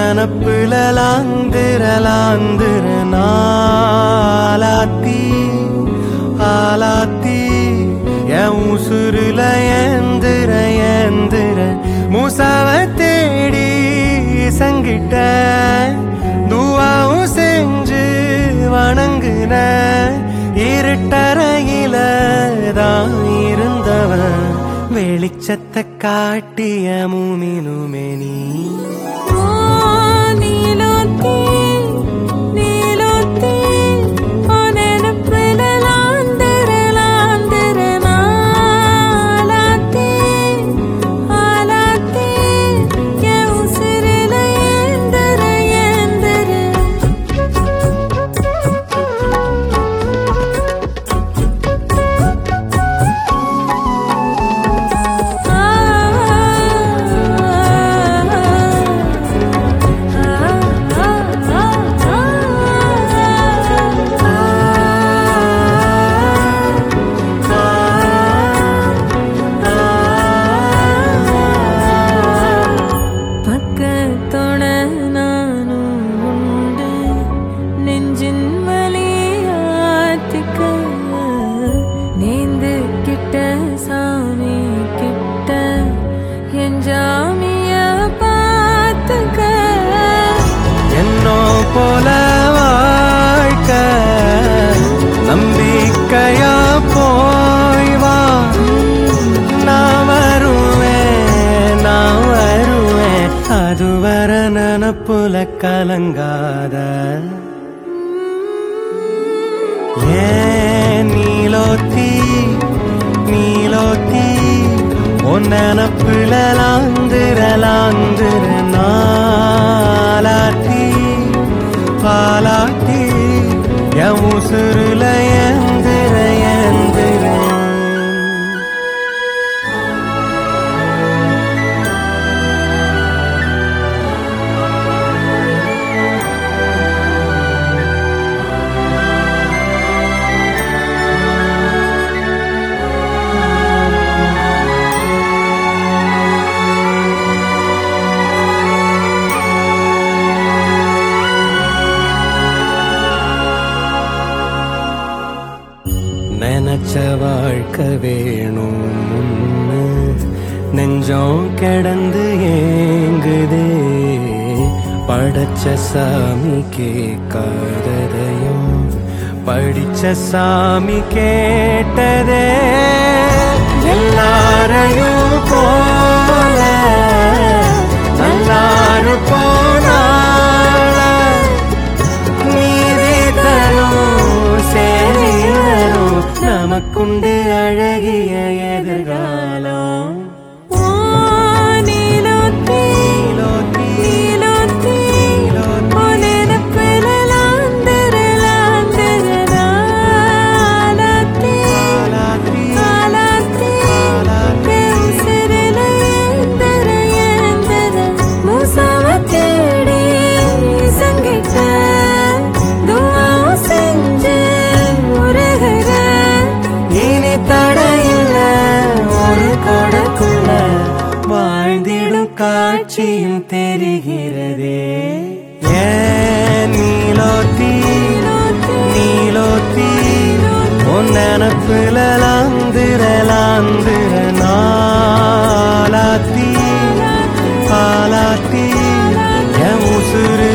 நினப்புல லாந்திர லாந்திர நாளாத்தி ஆலாத்தி என் உசுருல ஏந்திர ஏந்திர மூசாவ தேடி சங்கிட்ட துவாவும் செஞ்சு வணங்குன இருட்டறையில தான் இருந்தவன் வெளிச்சத்தை காட்டிய மூமினுமே நீ ஓ நீலோத்தி நீலோத்தி ஓ நினப்புல லாந்திர லாந்திர நாளாத்தி ஆலாத்தி என் உசிரில ஏந்திர ஏந்திர பக்கத்தோட நானும் உண்டு நெஞ்சின் வலியாத்திக்க நேந்து கிட்ட சாமி கிட்ட என் ஜாமிய பார்த்துக்க என்னோ போல வாழ்க்க நம்பிக்கையா போய் வா நான் வருவேன் நான் வருவேன் அதுவர நினப்புல கலங்காத ஏன் நீலோத்தி நீலோத்தி உன் நினப்புல லாந்திர லாந்திர நாளாத்தி பாலாத்தி என் உசுருல ஏந்திர ஏந்திர நினைச்ச வாழ்க்கை வேணும் முன்னு நெஞ்சம் கிடந்து ஏங்குதே படைச்ச சாமி கேட்காததையும் படிச்ச சாமி கேட்டதே எல்லாரையும் போல நல்லாரு போனால நீதி தரும் சேரி வரும் நமக்குண்டு அழகிய எதிர்காலம் ஓ நீலோத்தி நீலோத்தி, நீலோத்தி நீலோத்தி. ஓ நினப்புல லாந்திர லாந்திர நாளாத்தி ஆலாத்தி, ஆலாத்தி ஆலாத்தி. என் உசிரில ஏந்திர ஏந்திர மூசாவ தேடி சங்கிட்ட துவாவும் செஞ்சு உருகுற இனி தடையில்ல ஒரு கொடக்குள்ள வாழ்ந்திடும் காட்சியும் தெரிகிறதே ஏன் நீலோத்தி நீலோத்தி உன் நினப்புல லாந்திர லாந்திர நாளாத்தி பாலாத்தி என் உசுறு